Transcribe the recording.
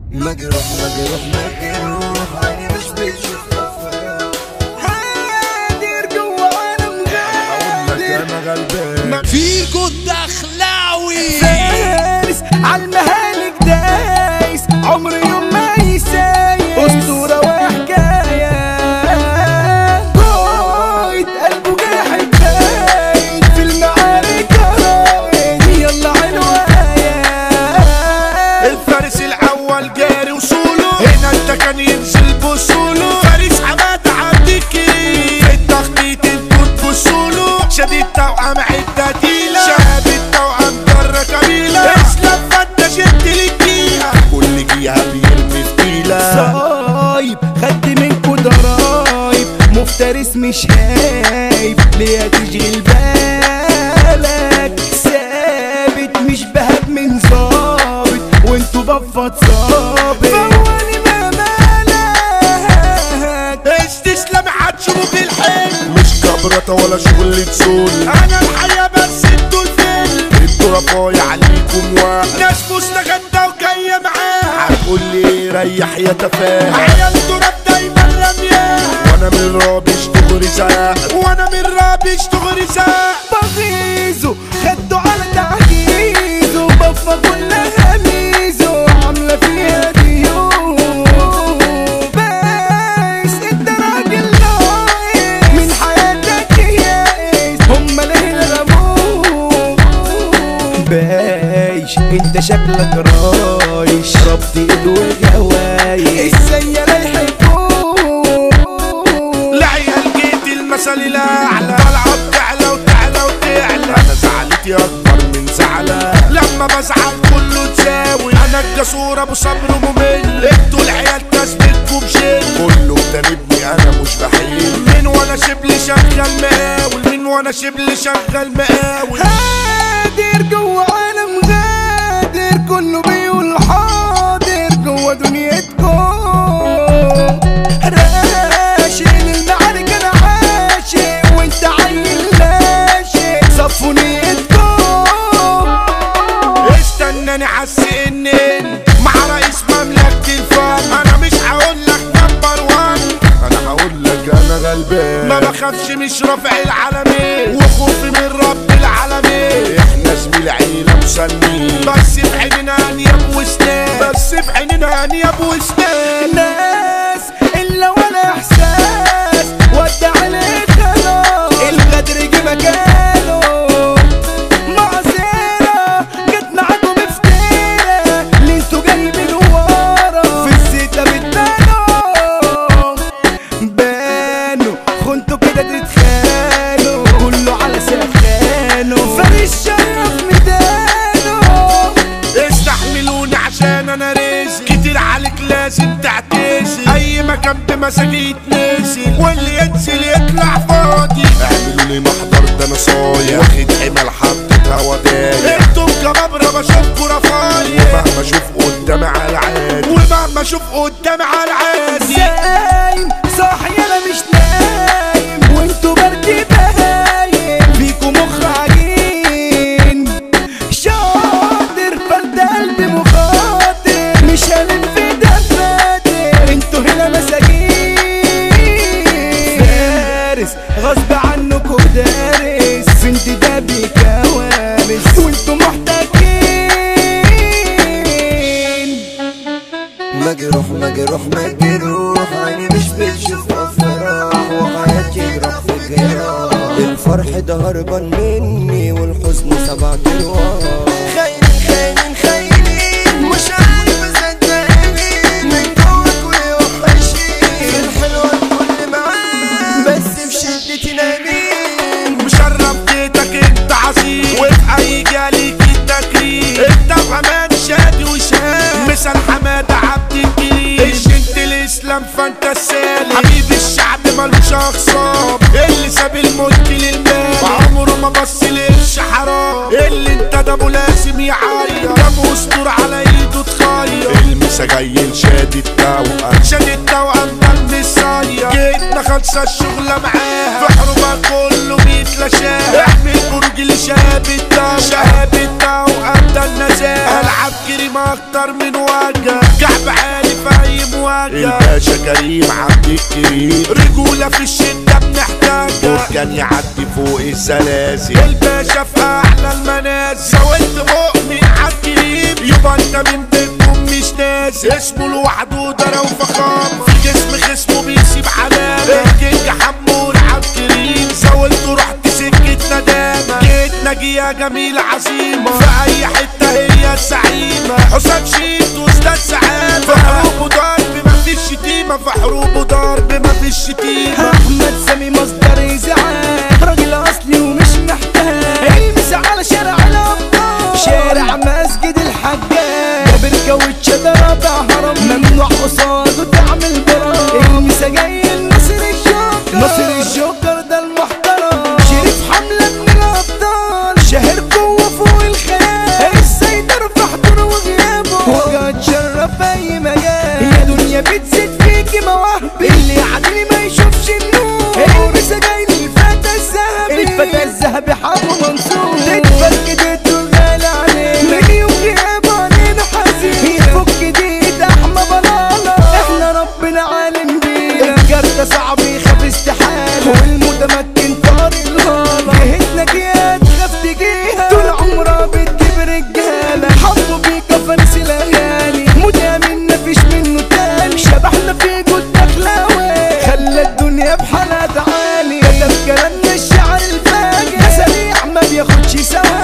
مجروح مجروح مجروح عيني مش بتشوف غفران هادر جوا وانا مغادر انا غلبان فيكو الدخلاوي فارس عالمهالك دايس عمر يوم ما يسايس اسطورة وحكاية قايد قلبه جاحد باين في المعارك رايد يلا عنوايا الفارس الاول جاري وصوله هنا انت كان ينزل بصوله فارس حماد عبد الكريم في التخطيط انتوا تبصوله شديد توأم عدة تقيلة شهاب التوأم جرة كبيلة اسلام فتش انت الجيهة كل جيهة بيرمي في تقيلة صايب خدت منكو ضرايب مفترس مش هايب ليه تشغل بالك ثابت مش بهاب من ظابط وانتو بفت صابت فوالي ما مالك ايش تسلم هتشوف الحلم مش كبرة ولا شغل تزول انا الحياة بس انتوا الفيلم انتوا رفايع عليكم واحد ناس مستغدة وجاية معاها هتقول لي ريح يا تفاهة عيال تراب دايما رمياه وانا من رابش دغري زهق وانا من رابش دغري زهق بغيظه خدوا على تعجيزه بفة كلها ميزه عاملة فيها ديوب بس انت راجل ناقص من حياتك يائس هما ليه رموك بايش انت شكلك رايش ربط ايد وجوايش السيارة يحبوك العيال جيت المثل الاعلى طالعه بتعلى وتعلى وتعلى انا زعلتي اكبر من زعلة لما بزعل كله تساوي انا الجسور ابو صبر ممل انتوا العيال تثبتكم شيل كله بتنبني انا مش بحيل مين وانا شبل شغال مقاول مين وانا شبل شغال مقاول هادر جوا عالم غادر كله بيقول حاضر جوا دنيتكم راشق للمعارك انا عاشق وانت عيل ناشق صفوا نيتكم استناني عالسنين مع رئيس مملكة الفن انا مش هقول لك نمبر وان انا هقول لك انا غلبان ما بخافش مش رافع العالمين وخوفي من رب العالمين احنا زميل عيلة مسنين بس في عيننا انياب وسنان بس في عيننا انياب وسنان ناس الا ولا احساس ودع عليك خلاص الغدر جه مكانه معذرة جت معاكم افترا اللي انتوا جايبين ورا في الزيتة بتبانوا بانوا خنتوا كده تتخانوا كله على سخانه فارس شرف ميدانه استحملوني عشان انا رزق كتير عليك لازم تعتزل اي مكان بمساجي يتنزل واللي ينزل يطلع فاضي اعملوا لي محضر ده انا صايع واخد حمل حطيتها ودايع انتم كبابرة بشوفكوا رفايع ومهما اشوف قدامي على العادي ومهما اشوف قدامي على العادي سايم صاحي انا مش نايم وانتوا برد بهايم فيكوا مخ عجين شاطر فرد قلبي مخاطر مش هلف دفاتر انتوا هنا مساجين فارس غصب عنكوا دارس بنت ده بكوارث وانتوا محتاجين مجروح مجروح مجروح عيني مش بتشوف افراح وحياتي جراح في جراح الفرح ده هربان مني والحزن سبع جراح خاينين خاينين خاينين مش عارف صدقني من جواك وحشين الحلوة الكل معاك بس بشدتي نايمين مشرف بيتك انت عظيم وفي اي جالك التكريم انت وحماد شادي وشهاب مثل حماد عبد الجليل انت الاسلام فانت السالم حبيب الشعب ملوش اخصام اللي ساب الملك للمال عمره ما بص لقرش حرام اللي انت ده ابو لازم يعيط دمه اسطور على ايده تخير المسا جاي لشادي التوأم شادي التوأم ده المصير جيتنا خلصة الشغلة معاها في حروبها كله بيتلاشاها احمي البرج لشهاب التوأم شهاب التوأم ده النزاهة العب كريمة اكتر من وجه كعب عالي في اي مواجهه الباشا كريم عبد الكريم رجوله في الشده بنحتاجها كان يعدي فوق السلاسل الباشا في اعلى المنازل زودت مؤمن عالكريم يبقى انت من بيتكم مش نازل اسمه لوحده درى وفخامه في جسم خصمه بيسيب علامه الكينج حمود عالكريم زودته رحت سكة ندامة جيت ناجية جميلة عظيمة في أي حتة هي الزعيمة حسام شيت وأستاذ سعادة في حروب وضرب مفيش شتيمة في حروب وضرب مفيش شتيمة احمد سامي مصدر ازعاج راجل اصلي ومش محتاج المس على شارع الابطال شارع مسجد الحجاج جابر كاوتش ده رابع هرم ممنوع قصاده تعمل برام المسا جاي ناصر الجوكر ناصر الجوكر ده المحترم شريف حملة من الابطال شهر قوة فوق الخيال السيطر في حضوره وغيابه وقعد شرف اي مجال يا دنيا بتزيد فيكي مواهبي اللي يعدي ما يشوفش النور المسا جاي للفتى الذهبي الفتى الذهبي حبه منصور تتفك ديته الغالي عليه من يوم غيابه علينا حزين يفك ديت احمى بلاله احنا ربنا عالم بينا الجردة صعب يخاف استحالة والمتمكن طارق الهالة جهتنا جهات خاف تجيها طول عمرها بتجيب رجالة حطوا بيك فارس الاغاني مدامن مفيش منه تاني شبحنا في جود دخلاوي خلى الدنيا بحالها تعالي كتب كلامنا الشعر الفاجر سريع ما بياخدش ثواني